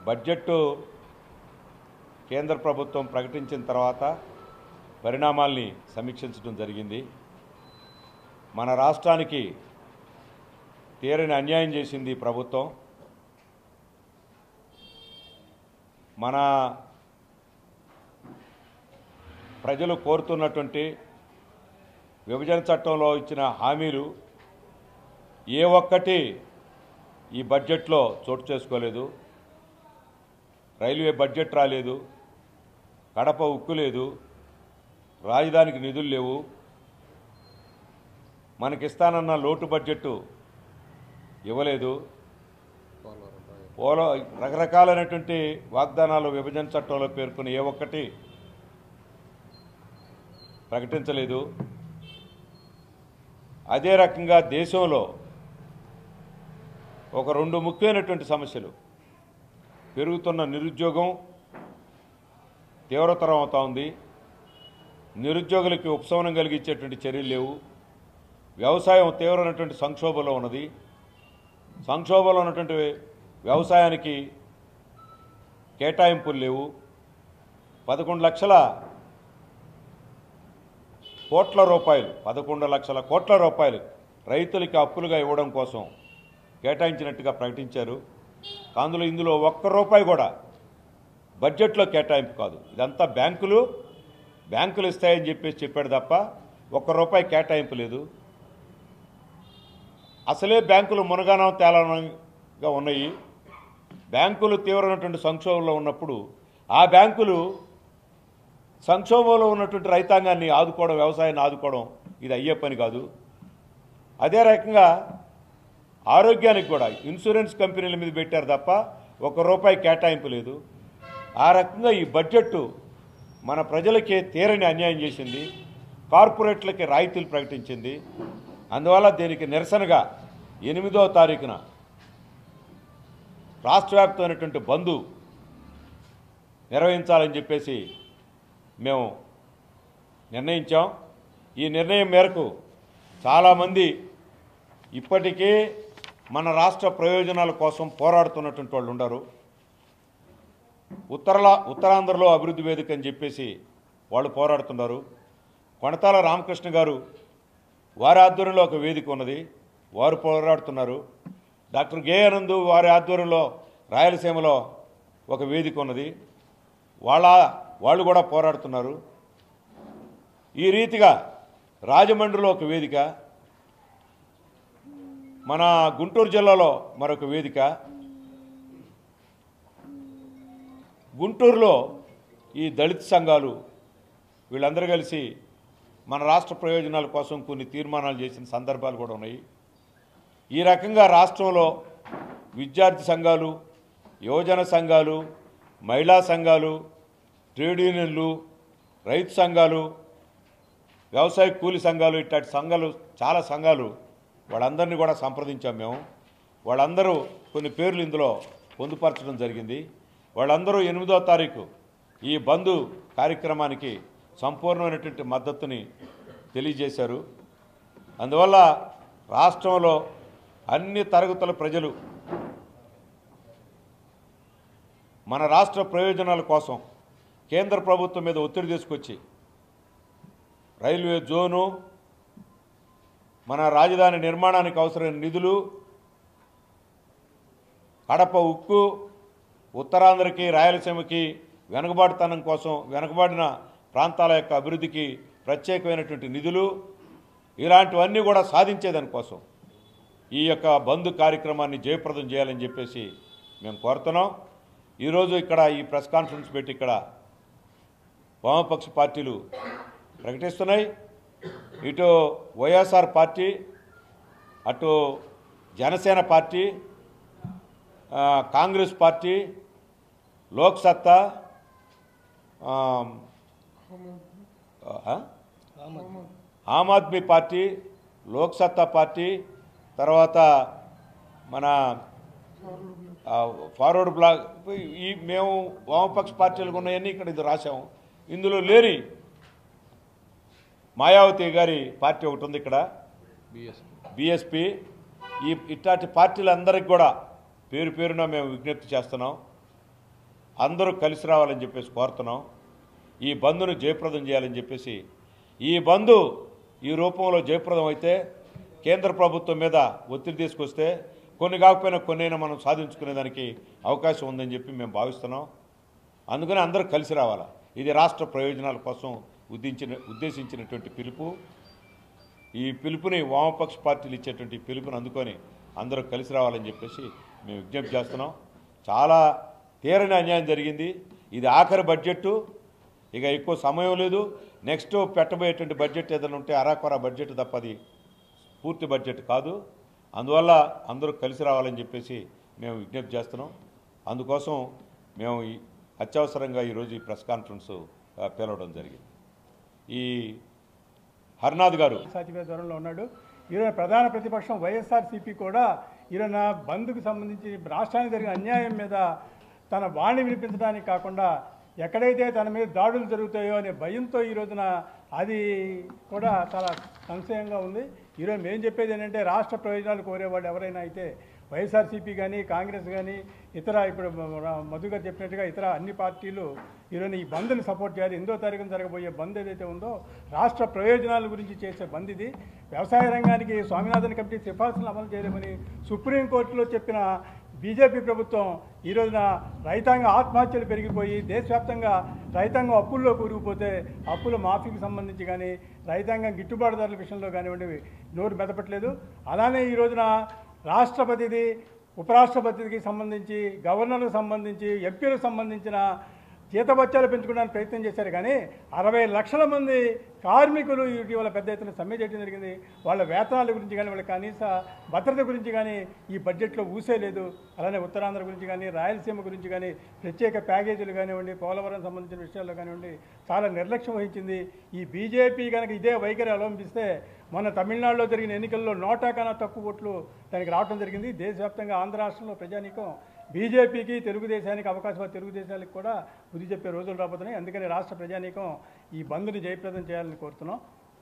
Budget కేంద్ర ప్రభుత్వం ప్రకటించిన తర్వాత పరిణామాల్ని సమీక్షించడం జరిగింది మన రాష్ట్రానికి తీరని అన్యాయం చేసింది ఈ ప్రభుత్వం మన ప్రజలు కోరుతున్నటువంటి విభజన చట్టంలో ఇచ్చిన హామీలు ఏ ఒక్కటి ఈ బడ్జెట్లో చోటు చేసుకోలేదు రైల్వే బడ్జెట్ రాలేదు కడప ఉక్కు లేదు రాజధానికి నిధులు లేవు మనకిస్తానన్న లోటు బడ్జెట్ ఇవ్వలేదు పోలో రకరకాలైనటువంటి వాగ్దానాలు విభజన చట్టంలో పేర్కొన్న ఏ ఒక్కటి ప్రకటించలేదు అదే రకంగా దేశంలో ఒక రెండు ముఖ్యమైనటువంటి సమస్యలు పెరుగుతున్న నిరుద్యోగం తీవ్రతరం అవుతా ఉంది నిరుద్యోగులకి ఉపశమనం కలిగించేటువంటి చర్యలు లేవు వ్యవసాయం తీవ్రమైనటువంటి సంక్షోభంలో ఉన్నది సంక్షోభంలో ఉన్నటువంటి వ్యవసాయానికి కేటాయింపులు లేవు పదకొండు లక్షల కోట్ల రూపాయలు పదకొండు లక్షల కోట్ల రూపాయలు రైతులకి అప్పులుగా ఇవ్వడం కోసం కేటాయించినట్టుగా ప్రకటించారు అందులో ఇందులో ఒక్క రూపాయి కూడా బడ్జెట్లో కేటాయింపు కాదు ఇదంతా బ్యాంకులు బ్యాంకులు ఇస్తాయని చెప్పేసి చెప్పాడు తప్ప ఒక్క రూపాయి కేటాయింపు లేదు అసలే బ్యాంకులు మునగానం తేలనంగా ఉన్నాయి బ్యాంకులు తీవ్రమైనటువంటి సంక్షోభంలో ఉన్నప్పుడు ఆ బ్యాంకులు సంక్షోభంలో ఉన్నటువంటి రైతాంగాన్ని ఆదుకోవడం వ్యవసాయాన్ని ఆదుకోవడం ఇది అయ్యే పని కాదు అదే రకంగా ఆరోగ్యానికి కూడా ఇన్సూరెన్స్ కంపెనీల మీద పెట్టారు తప్ప ఒక రూపాయి కేటాయింపు లేదు ఆ రకంగా ఈ బడ్జెట్ మన ప్రజలకి తీరని అన్యాయం చేసింది కార్పొరేట్లకి రాయితీలు ప్రకటించింది అందువల్ల దీనికి నిరసనగా ఎనిమిదో తారీఖున రాష్ట్ర వ్యాప్తమైనటువంటి బంద్ నిర్వహించాలని చెప్పేసి మేము నిర్ణయించాం ఈ నిర్ణయం మేరకు చాలామంది ఇప్పటికే మన రాష్ట్ర ప్రయోజనాల కోసం పోరాడుతున్నటువంటి వాళ్ళు ఉండరు ఉత్తరలా ఉత్తరాంధ్రలో అభివృద్ధి వేదిక అని చెప్పేసి వాళ్ళు పోరాడుతున్నారు కొణతాల రామకృష్ణ గారు వారి ఆధ్వర్యంలో ఒక వేదిక ఉన్నది వారు పోరాడుతున్నారు డాక్టర్ గే ఆనంద్ వారి ఆధ్వర్యంలో రాయలసీమలో ఒక వేదిక ఉన్నది వాళ్ళ వాళ్ళు కూడా పోరాడుతున్నారు ఈ రీతిగా రాజమండ్రిలో ఒక వేదిక మన గుంటూరు జిల్లాలో మరొక వేదిక గుంటూరులో ఈ దళిత సంఘాలు వీళ్ళందరూ కలిసి మన రాష్ట్ర ప్రయోజనాల కోసం కొన్ని తీర్మానాలు చేసిన సందర్భాలు కూడా ఉన్నాయి ఈ రకంగా రాష్ట్రంలో విద్యార్థి సంఘాలు యువజన సంఘాలు మహిళా సంఘాలు ట్రేడ్ యూనియన్లు రైతు సంఘాలు వ్యవసాయ కూలి సంఘాలు ఇట్లాంటి సంఘాలు చాలా సంఘాలు వాళ్ళందరినీ కూడా సంప్రదించాం మేము వాళ్ళందరూ కొన్ని పేర్లు ఇందులో పొందుపరచడం జరిగింది వాళ్ళందరూ ఎనిమిదో తారీఖు ఈ బంధు కార్యక్రమానికి సంపూర్ణమైనటువంటి మద్దతుని తెలియజేశారు అందువల్ల రాష్ట్రంలో అన్ని తరగతుల ప్రజలు మన రాష్ట్ర ప్రయోజనాల కోసం కేంద్ర ప్రభుత్వం మీద ఒత్తిడి తీసుకొచ్చి రైల్వే జోను మన రాజధాని నిర్మాణానికి అవసరమైన నిధులు కడప ఉక్కు ఉత్తరాంధ్రకి రాయలసీమకి వెనుకబాటుతనం కోసం వెనుకబాడిన ప్రాంతాల యొక్క అభివృద్ధికి ప్రత్యేకమైనటువంటి నిధులు ఇలాంటివన్నీ కూడా సాధించేదానికోసం ఈ యొక్క బంద్ కార్యక్రమాన్ని జయప్రదం చేయాలని చెప్పేసి మేము కోరుతున్నాం ఈరోజు ఇక్కడ ఈ ప్రెస్ కాన్ఫరెన్స్ పెట్టి ఇక్కడ వామపక్ష పార్టీలు ప్రకటిస్తున్నాయి ఇటు వైఎస్ఆర్ పార్టీ అటు జనసేన పార్టీ ఆ, కాంగ్రెస్ పార్టీ లోక్ సత్తా ఆ, ఆ? ఆమ్ ఆద్మీ పార్టీ లోక్ సత్తా పార్టీ తర్వాత మన ఆ, ఫార్వర్డ్ బ్లాక్ ఈ మేము వామపక్ష పార్టీలకు ఉన్నాయని ఇక్కడ ఇది రాసాము ఇందులో లేని మాయావతి గారి పార్టీ ఒకటి ఉంది ఇక్కడ బీఎస్పీ ఈ ఇట్లాంటి పార్టీలందరికీ కూడా పేరు పేరున మేము విజ్ఞప్తి చేస్తున్నాం అందరూ కలిసి రావాలని చెప్పేసి కోరుతున్నాం ఈ బంద్ను జయప్రదం చేయాలని చెప్పేసి ఈ బంద్ ఈ రూపంలో జయప్రదం అయితే కేంద్ర ప్రభుత్వం మీద ఒత్తిడి తీసుకొస్తే కొన్ని కాకపోయినా కొన్నైనా మనం సాధించుకునేదానికి అవకాశం ఉందని చెప్పి మేము భావిస్తున్నాం అందుకని అందరూ కలిసి రావాలా ఇది రాష్ట్ర ప్రయోజనాల కోసం ఉద్దించిన ఉద్దేశించినటువంటి పిలుపు ఈ పిలుపుని వామపక్ష పార్టీలు ఇచ్చేటువంటి పిలుపుని అందుకొని అందరూ కలిసి రావాలని చెప్పేసి మేము విజ్ఞప్తి చేస్తున్నాం చాలా తీరని అన్యాయం జరిగింది ఇది ఆఖరి బడ్జెట్ ఇక ఎక్కువ సమయం లేదు నెక్స్ట్ పెట్టబోయేటువంటి బడ్జెట్ ఏదైనా ఉంటే అరాకొర బడ్జెట్ తప్ప అది పూర్తి బడ్జెట్ కాదు అందువల్ల అందరూ కలిసి రావాలని చెప్పేసి మేము విజ్ఞప్తి చేస్తున్నాం అందుకోసం మేము ఈ అత్యవసరంగా ఈరోజు ఈ ప్రెస్ కాన్ఫరెన్స్ ఆ, పిలవడం జరిగింది ఈ హర్నాథ్ గారు సచివ ధోరణిలో ఉన్నాడు ఈరోజు ప్రధాన ప్రతిపక్షం వైఎస్ఆర్సీపీ కూడా ఈరోజు బంద్కు సంబంధించి రాష్ట్రానికి జరిగిన అన్యాయం మీద తన వాణి వినిపించడానికి కాకుండా ఎక్కడైతే తన మీద దాడులు జరుగుతాయో అనే భయంతో ఈ రోజున అది కూడా చాలా సంశయంగా ఉంది ఈరోజు మేము చెప్పేది ఏంటంటే రాష్ట్ర ప్రయోజనాలు కోరేవాళ్ళు ఎవరైనా అయితే వైఎస్ఆర్సీపీ కానీ కాంగ్రెస్ కానీ ఇతర ఇప్పుడు మ- మధు గారు చెప్పినట్టుగా ఇతర అన్ని పార్టీలు ఈరోజు ఈ బంద్ని సపోర్ట్ చేయాలి ఎనిమిదో తారీఖున జరగబోయే బంద్ ఏదైతే ఉందో రాష్ట్ర ప్రయోజనాల గురించి చేసే బంద్ ఇది వ్యవసాయ రంగానికి స్వామినాథన్ కమిటీ సిఫార్సులు అమలు చేయలేమని సుప్రీంకోర్టులో చెప్పిన బీజేపీ ప్రభుత్వం ఈ రోజున రైతాంగ ఆత్మహత్యలు పెరిగిపోయి దేశవ్యాప్తంగా రైతాంగం అప్పుల్లో కూరుకుపోతే అప్పుల మాఫీకి సంబంధించి కానీ రైతాంగం గిట్టుబాటు ధరల విషయంలో కానివ్వండి నోరు మెదపట్లేదు అలానే ఈ రోజున రాష్ట్రపతిది ఉపరాష్ట్రపతికి సంబంధించి గవర్నర్లకు సంబంధించి ఎంపీలకు సంబంధించిన జీతభత్యాలు పెంచుకోవడానికి ప్రయత్నం చేశారు కానీ అరవై లక్షల మంది కార్మికులు ఇటీవల పెద్ద ఎత్తున సమ్మె చేయడం జరిగింది వాళ్ళ వేతనాల గురించి కానీ వాళ్ళ కనీస భద్రత గురించి కానీ ఈ బడ్జెట్లో ఊసే లేదు అలానే ఉత్తరాంధ్ర గురించి కానీ రాయలసీమ గురించి కానీ ప్రత్యేక ప్యాకేజీలు కానివ్వండి పోలవరం సంబంధించిన విషయాల్లో కానివ్వండి చాలా నిర్లక్ష్యం వహించింది ఈ బీజేపీ కనుక ఇదే వైఖరి అవలంబిస్తే మొన్న తమిళనాడులో జరిగిన ఎన్నికల్లో నోటా కన్నా తక్కువ ఓట్లు దానికి రావడం జరిగింది దేశవ్యాప్తంగా ఆంధ్ర రాష్ట్రంలో ప్రజానీకం బీజేపీకి తెలుగుదేశానికి అవకాశం తెలుగుదేశానికి కూడా బుద్ధి చెప్పే రోజులు రాబోతున్నాయి అందుకని రాష్ట్ర ప్రజానీకం ఈ బంద్ని జయప్రదం చేయాలని కోరుతున్నాం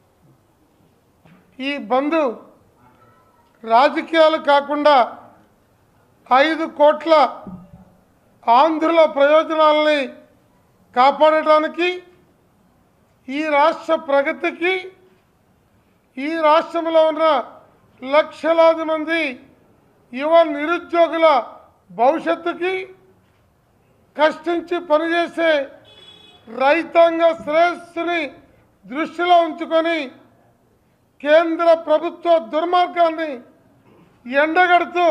ఈ బంధు రాజకీయాలు కాకుండా ఐదు కోట్ల ఆంధ్రుల ప్రయోజనాలని కాపాడటానికి ఈ రాష్ట్ర ప్రగతికి ఈ రాష్ట్రంలో ఉన్న లక్షలాది మంది యువ నిరుద్యోగుల భవిష్యత్తుకి కష్టించి పనిచేసే రైతాంగ శ్రేయస్సుని దృష్టిలో ఉంచుకొని కేంద్ర ప్రభుత్వ దుర్మార్గాన్ని ఎండగడుతూ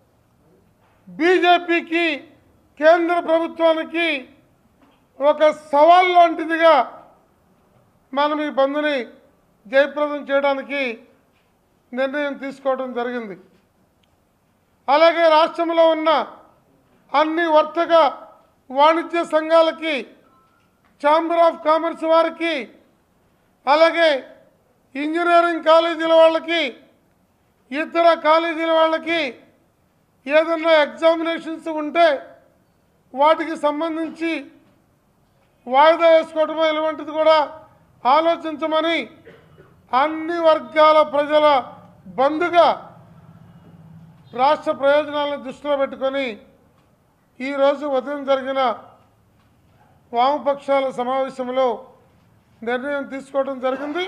బీజేపీకి కేంద్ర ప్రభుత్వానికి ఒక సవాల్ లాంటిదిగా మనం ఈ బంద్ని జయప్రదం చేయడానికి నిర్ణయం తీసుకోవడం జరిగింది అలాగే రాష్ట్రంలో ఉన్న అన్ని వర్తక వాణిజ్య సంఘాలకి ఛాంబర్ ఆఫ్ కామర్స్ వారికి అలాగే ఇంజనీరింగ్ కాలేజీల వాళ్ళకి ఇతర కాలేజీల వాళ్ళకి ఏదన్నా ఎగ్జామినేషన్స్ ఉంటే వాటికి సంబంధించి వాయిదా వేసుకోవడమో ఇలాంటిది కూడా ఆలోచించమని అన్ని వర్గాల ప్రజల బంధుగా రాష్ట్ర ప్రయోజనాలను దృష్టిలో పెట్టుకొని ఈరోజు ఉదయం జరిగిన వామపక్షాల సమావేశంలో నిర్ణయం తీసుకోవడం జరిగింది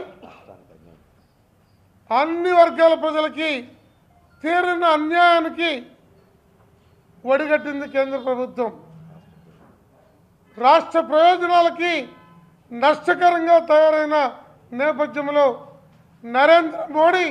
అన్ని వర్గాల ప్రజలకి తీరిన అన్యాయానికి ఒడిగట్టింది కేంద్ర ప్రభుత్వం రాష్ట్ర ప్రయోజనాలకి నష్టకరంగా తయారైన నేపథ్యంలో నరేంద్ర మోడీ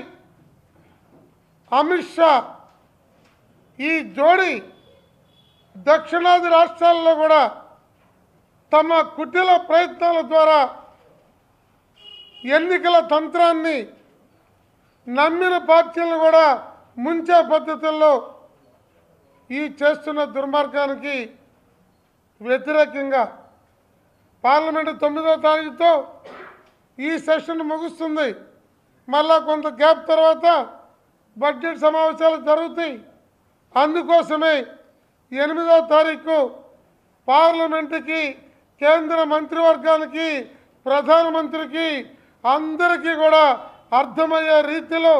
అమిత్ షా ఈ జోడీ దక్షిణాది రాష్ట్రాల్లో కూడా తమ కుటిల ప్రయత్నాల ద్వారా ఎన్నికల తంత్రాన్ని నమ్మిన పార్టీలను కూడా ముంచే పద్ధతుల్లో ఈ చేస్తున్న దుర్మార్గానికి వ్యతిరేకంగా పార్లమెంటు తొమ్మిదో తారీఖుతో ఈ సెషన్ ముగుస్తుంది మళ్ళా కొంత గ్యాప్ తర్వాత బడ్జెట్ సమావేశాలు జరుగుతాయి అందుకోసమే ఎనిమిదో తారీఖు పార్లమెంటుకి కేంద్ర మంత్రివర్గానికి ప్రధానమంత్రికి అందరికీ కూడా అర్థమయ్యే రీతిలో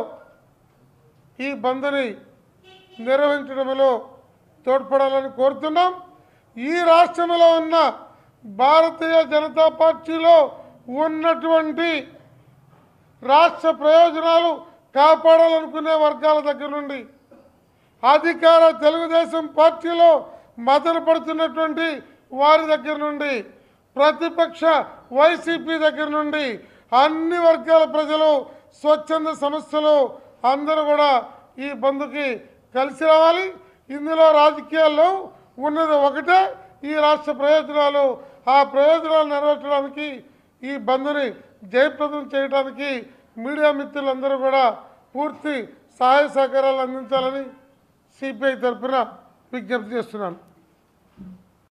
ఈ బంద్ని నిర్వహించడంలో తోడ్పడాలని కోరుతున్నాం ఈ రాష్ట్రంలో ఉన్న భారతీయ జనతా పార్టీలో ఉన్నటువంటి రాష్ట్ర ప్రయోజనాలు కాపాడాలనుకునే వర్గాల దగ్గర నుండి అధికార తెలుగుదేశం పార్టీలో మదన పడుతున్నటువంటి వారి దగ్గర నుండి ప్రతిపక్ష వైసీపీ దగ్గర నుండి అన్ని వర్గాల ప్రజలు స్వచ్ఛంద సంస్థలు అందరూ కూడా ఈ బంధుకి కలిసి రావాలి ఇందులో రాజకీయాల్లో ఉన్నది ఒకటే ఈ రాష్ట్ర ప్రయోజనాలు ఆ ప్రయోజనాలు నెరవేర్చడానికి ఈ బంధుని జయప్రదం చేయడానికి మీడియా మిత్రులందరూ కూడా పూర్తి సహాయ సహకారాలు అందించాలని సిపిఐ తరఫున విజ్ఞప్తి చేస్తున్నాను